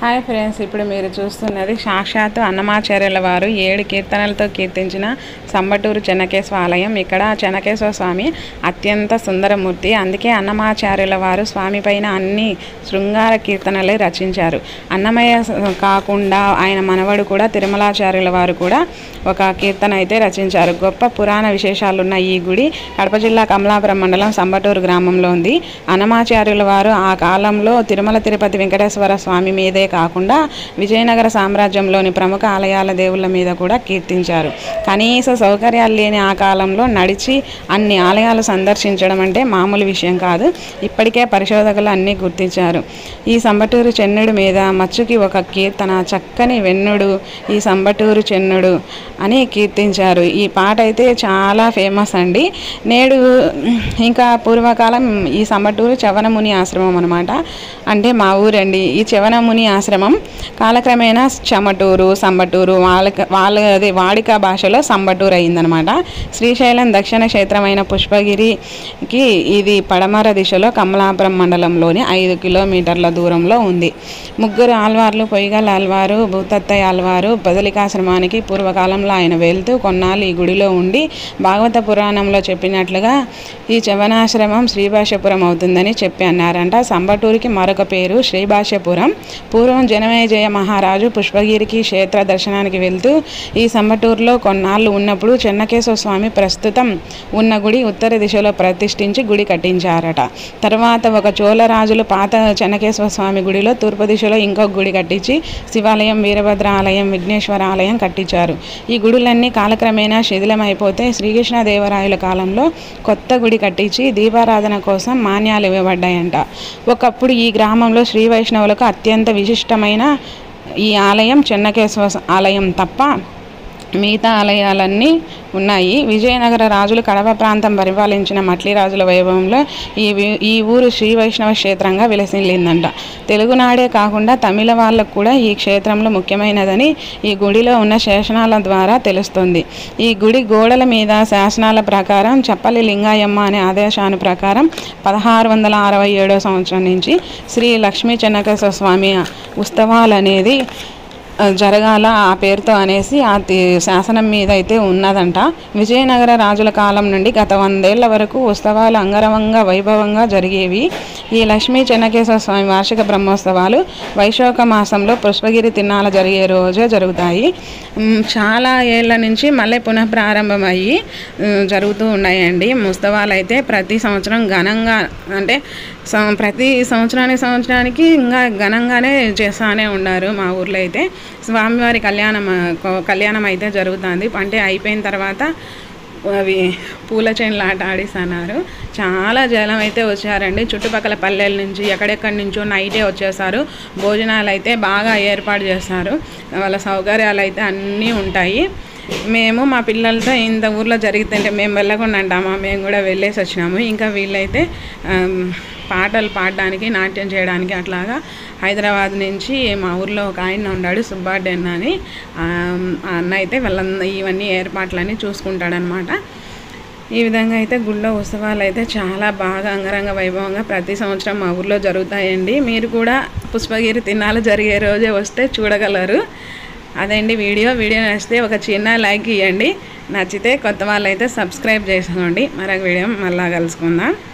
hi friends ఇప్పుడు మీరు చూస్తున్నది సాక్షాత్తు అన్నమాచార్యుల వారు ఏడు కీర్తనలతో కీర్తించిన సంబటూరు చెన్నకేశ్వర ఆలయం ఇక్కడ చెన్నకేశ్వర స్వామి అత్యంత సుందరమూర్తి అందుకే అన్నమాచార్యుల వారు స్వామి పైన అన్ని శృంగార కీర్తనలే రచించారు అన్నమయ్య స- కాకుండా ఆయన మనవడు కూడా తిరుమలాచార్యుల వారు కూడా ఒక కీర్తన అయితే రచించారు గొప్ప పురాణ విశేషాలున్న ఈ గుడి కడప జిల్లా కమలాపురం మండలం సంబటూరు గ్రామంలో ఉంది అన్నమాచార్యుల వారు ఆ కాలంలో తిరుమల తిరుపతి వెంకటేశ్వర స్వామి మీదే కాకుండా విజయనగర సామ్రాజ్యంలోని ప్రముఖ ఆలయాల దేవుళ్ళ మీద కూడా కీర్తించారు కనీస సౌకర్యాలు లేని ఆ కాలంలో నడిచి అన్ని ఆలయాలు సందర్శించడం అంటే మామూలు విషయం కాదు ఇప్పటికే పరిశోధకులు అన్నీ గుర్తించారు ఈ సంబటూరు చెన్నుడు మీద మచ్చుకి ఒక కీర్తన చక్కని వెన్నుడు ఈ సంబటూరు చెన్నుడు అని కీర్తించారు ఈ పాట అయితే చాలా ఫేమస్ అండి నేడు ఇంకా పూర్వకాలం ఈ సంబటూరు చవనముని ఆశ్రమం అనమాట అంటే మా ఊరండి ఈ చవనముని ఆశ్రమం కాలక్రమేణా చమటూరు సంబటూరు వాళ్ళ వాళ్ళ అదే వాడిక భాషలో సంబటూరు అయిందనమాట శ్రీశైలం దక్షిణ క్షేత్రమైన పుష్పగిరికి ఇది పడమర దిశలో కమలాపురం మండలంలోని ఐదు కిలోమీటర్ల దూరంలో ఉంది ముగ్గురు ఆల్వార్లు పొయ్యిగల ఆల్వారు భూతత్తయ్య ఆల్వారు బదలికాశ్రమానికి పూర్వకాలంలో ఆయన వెళ్తూ కొన్నాళ్ళు ఈ గుడిలో ఉండి భాగవత పురాణంలో చెప్పినట్లుగా ఈ చవనాశ్రమం శ్రీభాష్యపురం అవుతుందని చెప్పి అన్నారంట సంబటూరికి మరొక పేరు శ్రీభాష్యపురం పూర్వం జనమేజయ మహారాజు పుష్పగిరికి క్షేత్ర దర్శనానికి వెళ్తూ ఈ సంబటూరులో కొన్నాళ్ళు ఉన్నప్పుడు చెన్నకేశ్వర స్వామి ప్రస్తుతం ఉన్న గుడి ఉత్తర దిశలో ప్రతిష్ఠించి గుడి కట్టించారట తర్వాత ఒక చోళరాజులు పాత చెన్నకేశ్వర స్వామి గుడిలో తూర్పు దిశలో ఇంకొక గుడి కట్టించి శివాలయం వీరభద్ర ఆలయం విఘ్నేశ్వర ఆలయం కట్టించారు ఈ గుడులన్నీ కాలక్రమేణా శిథిలమైపోతే శ్రీకృష్ణదేవరాయల కాలంలో కొత్త గుడి కట్టించి దీపారాధన కోసం మాన్యాలు ఇవ్వబడ్డాయంట ఒకప్పుడు ఈ గ్రామంలో శ్రీ వైష్ణవులకు అత్యంత విశిష్టమైన ఈ ఆలయం చెన్నకేశ్వర ఆలయం తప్ప మిగతా ఆలయాలన్నీ ఉన్నాయి విజయనగర రాజులు కడప ప్రాంతం పరిపాలించిన మట్లి రాజుల వైభవంలో ఈ వి- ఈ ఊరు శ్రీ వైష్ణవ క్షేత్రంగా విలసిల్లిందంట తెలుగునాడే కాకుండా తమిళ వాళ్ళకు కూడా ఈ క్షేత్రంలో ముఖ్యమైనదని ఈ గుడిలో ఉన్న శాసనాల ద్వారా తెలుస్తుంది ఈ గుడి గోడల మీద శాసనాల ప్రకారం చప్పలి లింగాయమ్మ అనే ఆదేశాను ప్రకారం పదహారు వందల అరవై ఏడో సంవత్సరం నుంచి శ్రీ లక్ష్మీ చెన్నకేశ్వర స్వామి ఉత్సవాలు అనేది ఆ, జరగాల ఆ పేరుతో అనేసి ఆ తి- శాసనం మీద అయితే ఉన్నదంట విజయనగర రాజుల కాలం నుండి గత వందేళ్ల వరకు ఉత్సవాలు అంగరంగ వైభవంగా జరిగేవి ఈ లక్ష్మీ చెన్నకేశ్వర స్వామి వార్షిక బ్రహ్మోత్సవాలు వైశాఖ మాసంలో పుష్పగిరి తిన్నాల జరిగే రోజే జరుగుతాయి ఉమ్, చాలా ఏళ్ళ నుంచి మళ్ళీ పునః ప్రారంభమయ్యి ఉమ్, జరుగుతూ ఉన్నాయండి ఉత్సవాలు అయితే ప్రతి సంవత్సరం ఘనంగా అంటే సం- ప్రతి సంవత్సరానికి సంవత్సరానికి ఇంకా ఘనంగానే చేస్తానే ఉన్నారు మా ఊర్లో అయితే స్వామివారి కళ్యాణం ఆ, కొ- కళ్యాణం అయితే జరుగుతుంది అంటే అయిపోయిన తర్వాత అవి పూల చైన్లు ఆట ఆడిస్తున్నారు చాలా జనం అయితే వచ్చారండి చుట్టుపక్కల పల్లెల నుంచి ఎక్కడెక్కడి నుంచో నైటే వచ్చేసారు భోజనాలు అయితే బాగా ఏర్పాటు చేస్తారు వాళ్ళ సౌకర్యాలు అయితే అన్నీ ఉంటాయి మేము మా పిల్లలతో ఇంత ఊర్లో జరిగితే మేము వెళ్ళకుండా అంటామా మేము కూడా వెళ్ళేసి వచ్చినాము ఇంకా వీళ్ళైతే ఆమ్, పాటలు పాడడానికి నాట్యం చేయడానికి అట్లాగా హైదరాబాద్ నుంచి మా ఊర్లో ఒక ఆయన ఉన్నాడు సుబ్బాడ్డెన్ అని ఆమ్, ఆ అన్న అయితే వాళ్ళ ఇవన్నీ ఏర్పాట్లన్నీ చూసుకుంటాడనమాట ఈ విధంగా అయితే గుళ్ళో ఉత్సవాలు అయితే చాలా బాగా అంగరంగ వైభవంగా ప్రతి సంవత్సరం మా ఊర్లో జరుగుతాయండి మీరు కూడా పుష్పగిరి తిన్నాలు జరిగే రోజే వస్తే చూడగలరు అదండి వీడియో వీడియో నచ్చితే ఒక చిన్న లైక్ ఇవ్వండి నచ్చితే కొత్త వాళ్ళు అయితే సబ్స్క్రైబ్ చేసుకోండి మరొక వీడియో మళ్ళా కలుసుకుందాం